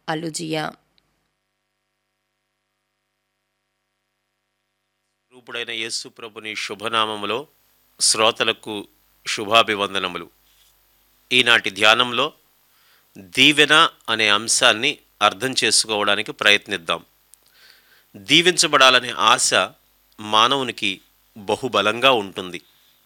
అలుజియా రూపుడైన యేసు ప్రభుని శుభనామములో శ్రోతలకు శుభాభివందనములు ఈనాటి ధ్యానంలో దీవెన అనే అంశాన్ని అర్థం చేసుకోవడానికి ప్రయత్నిద్దాం దీవించబడాలనే ఆశ మానవునికి బహుబలంగా ఉంటుంది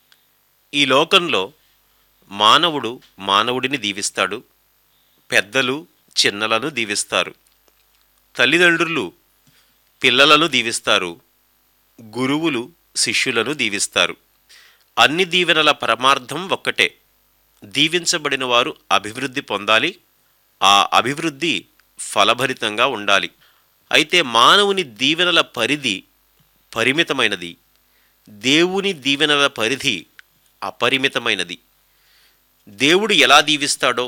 ఈ లోకంలో మానవుడు మానవుడిని దీవిస్తాడు పెద్దలు చిన్నలను దీవిస్తారు తల్లిదండ్రులు పిల్లలను దీవిస్తారు గురువులు శిష్యులను దీవిస్తారు అన్ని దీవెనల పరమార్థం ఒక్కటే దీవించబడిన వారు అభివృద్ధి పొందాలి ఆ అభివృద్ధి ఫలభరితంగా ఉండాలి అయితే మానవుని దీవెనల పరిధి పరిమితమైనది దేవుని దీవెనల పరిధి అపరిమితమైనది దేవుడు ఎలా దీవిస్తాడో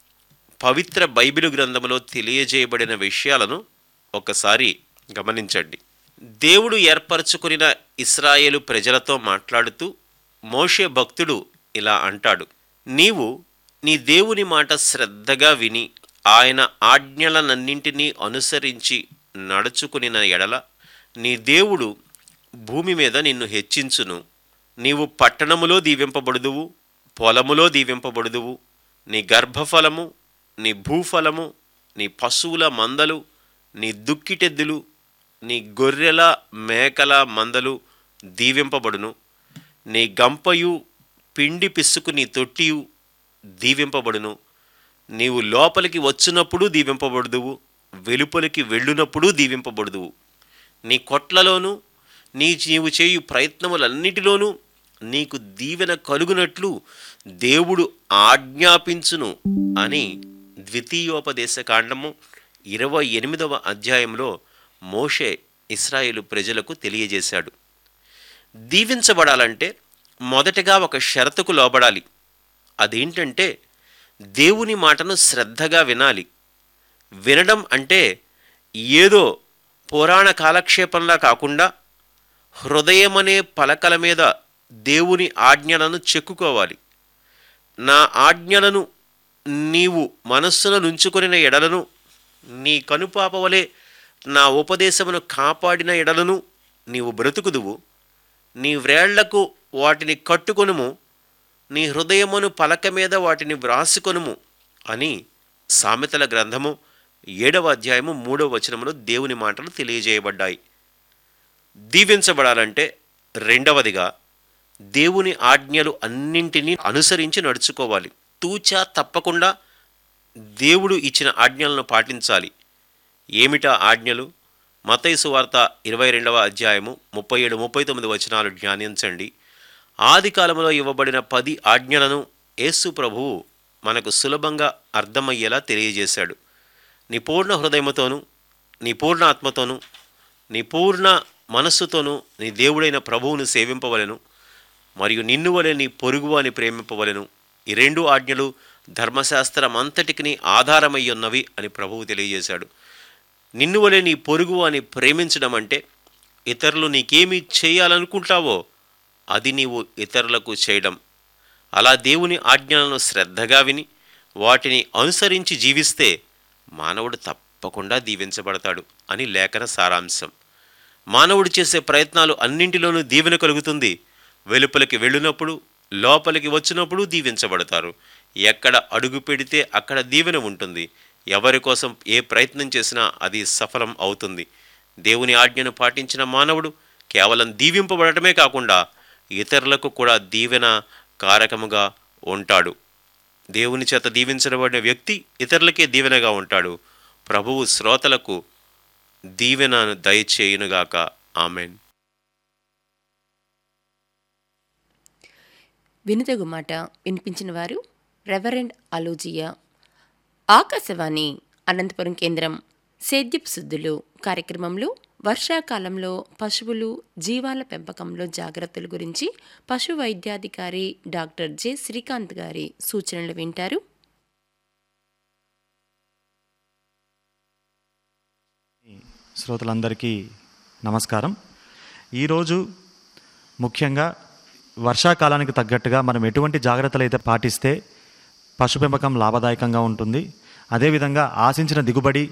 పవిత్ర బైబిలు గ్రంథంలో తెలియజేయబడిన విషయాలను ఒకసారి గమనించండి దేవుడు ఏర్పరచుకున్న ఇస్రాయేలు ప్రజలతో మాట్లాడుతూ మోషే భక్తుడు ఇలా అంటాడు నీవు నీ దేవుని మాట శ్రద్ధగా విని ఆయన ఆజ్ఞలనన్నింటినీ అనుసరించి నడుచుకునిన ఎడల నీ దేవుడు భూమి మీద నిన్ను హెచ్చించును నీవు పట్టణములో దీవింపబడుదువు పొలములో దీవింపబడుదువు నీ గర్భఫలము నీ భూఫలము నీ పశువుల మందలు నీ దుక్కిటెద్దులు నీ గొర్రెల మేకల మందలు దీవింపబడును నీ గంపయు పిండి పిసుకు నీ తొట్టియు దీవింపబడును నీవు లోపలికి వచ్చినప్పుడు దీవింపబడుదువు వెలుపలికి వెళ్ళునప్పుడు దీవింపబడుదువు నీ కొట్లలోనూ నీ నీవు చేయు ప్రయత్నములన్నిటిలోనూ నీకు దీవెన కలుగునట్లు దేవుడు ఆజ్ఞాపించును అని ద్వితీయోపదేశ కాండము ఇరవై ఎనిమిదవ అధ్యాయంలో మోషే ఇస్రాయేలు ప్రజలకు తెలియజేశాడు దీవించబడాలంటే మొదటగా ఒక షరతుకు లోబడాలి అదేంటంటే దేవుని మాటను శ్రద్ధగా వినాలి వినడం అంటే ఏదో పురాణ కాలక్షేపంలా కాకుండా హృదయమనే పలకల మీద దేవుని ఆజ్ఞలను చెక్కుకోవాలి నా ఆజ్ఞలను నీవు మనస్సులో నుంచుకొనిన ఎడలను నీ కనుపాపవలే నా ఉపదేశమును కాపాడిన ఎడలను నీవు బ్రతుకుదువు నీ వ్రేళ్లకు వాటిని కట్టుకొనుము నీ హృదయమును పలక మీద వాటిని వ్రాసుకొనుము అని సామెతల గ్రంథము ఏడవ అధ్యాయము మూడవ వచనములో దేవుని మాటలు తెలియజేయబడ్డాయి దీవించబడాలంటే రెండవదిగా దేవుని ఆజ్ఞలు అన్నింటినీ అనుసరించి నడుచుకోవాలి తూచా తప్పకుండా దేవుడు ఇచ్చిన ఆజ్ఞలను పాటించాలి ఏమిటా ఆజ్ఞలు మతైసు వార్త ఇరవై రెండవ అధ్యాయము ముప్పై ఏడు ముప్పై తొమ్మిది వచనాలు ధ్యానించండి ఆది కాలంలో ఇవ్వబడిన పది ఆజ్ఞలను యేసు ప్రభువు మనకు సులభంగా అర్థమయ్యేలా తెలియజేశాడు నీ పూర్ణ హృదయముతోనూ నీ పూర్ణ ఆత్మతోనూ నీ పూర్ణ మనస్సుతోనూ నీ దేవుడైన ప్రభువును సేవింపవలెను మరియు నిన్ను వలె నీ పొరుగువాని ప్రేమింపవలెను ఈ రెండు ఆజ్ఞలు ధర్మశాస్త్రం అంతటికి ఆధారమై ఉన్నవి అని ప్రభువు తెలియజేశాడు నిన్ను వలె నీ పొరుగు అని ప్రేమించడం అంటే ఇతరులు నీకేమి చేయాలనుకుంటావో అది నీవు ఇతరులకు చేయడం అలా దేవుని ఆజ్ఞలను శ్రద్ధగా విని వాటిని అనుసరించి జీవిస్తే మానవుడు తప్పకుండా దీవించబడతాడు అని లేఖన సారాంశం మానవుడు చేసే ప్రయత్నాలు అన్నింటిలోనూ దీవెన కలుగుతుంది వెలుపలికి వెళ్ళినప్పుడు లోపలికి వచ్చినప్పుడు దీవించబడతారు ఎక్కడ అడుగు పెడితే అక్కడ దీవెన ఉంటుంది ఎవరి కోసం ఏ ప్రయత్నం చేసినా అది సఫలం అవుతుంది దేవుని ఆజ్ఞను పాటించిన మానవుడు కేవలం దీవింపబడటమే కాకుండా ఇతరులకు కూడా దీవెన కారకముగా ఉంటాడు దేవుని చేత దీవించబడిన వ్యక్తి ఇతరులకే దీవెనగా ఉంటాడు ప్రభువు శ్రోతలకు దీవెనను దయచేయునుగాక ఆమెన్ వినుదగు మాట వినిపించిన వారు రెవరెండ్ అలోజియా ఆకాశవాణి అనంతపురం కేంద్రం సేద్యపు శుద్ధులు కార్యక్రమంలో వర్షాకాలంలో పశువులు జీవాల పెంపకంలో జాగ్రత్తల గురించి పశు వైద్యాధికారి డాక్టర్ జె శ్రీకాంత్ గారి సూచనలు వింటారు శ్రోతలందరికీ నమస్కారం ఈరోజు ముఖ్యంగా వర్షాకాలానికి తగ్గట్టుగా మనం ఎటువంటి జాగ్రత్తలు అయితే పాటిస్తే పశు పెంపకం లాభదాయకంగా ఉంటుంది అదేవిధంగా ఆశించిన దిగుబడి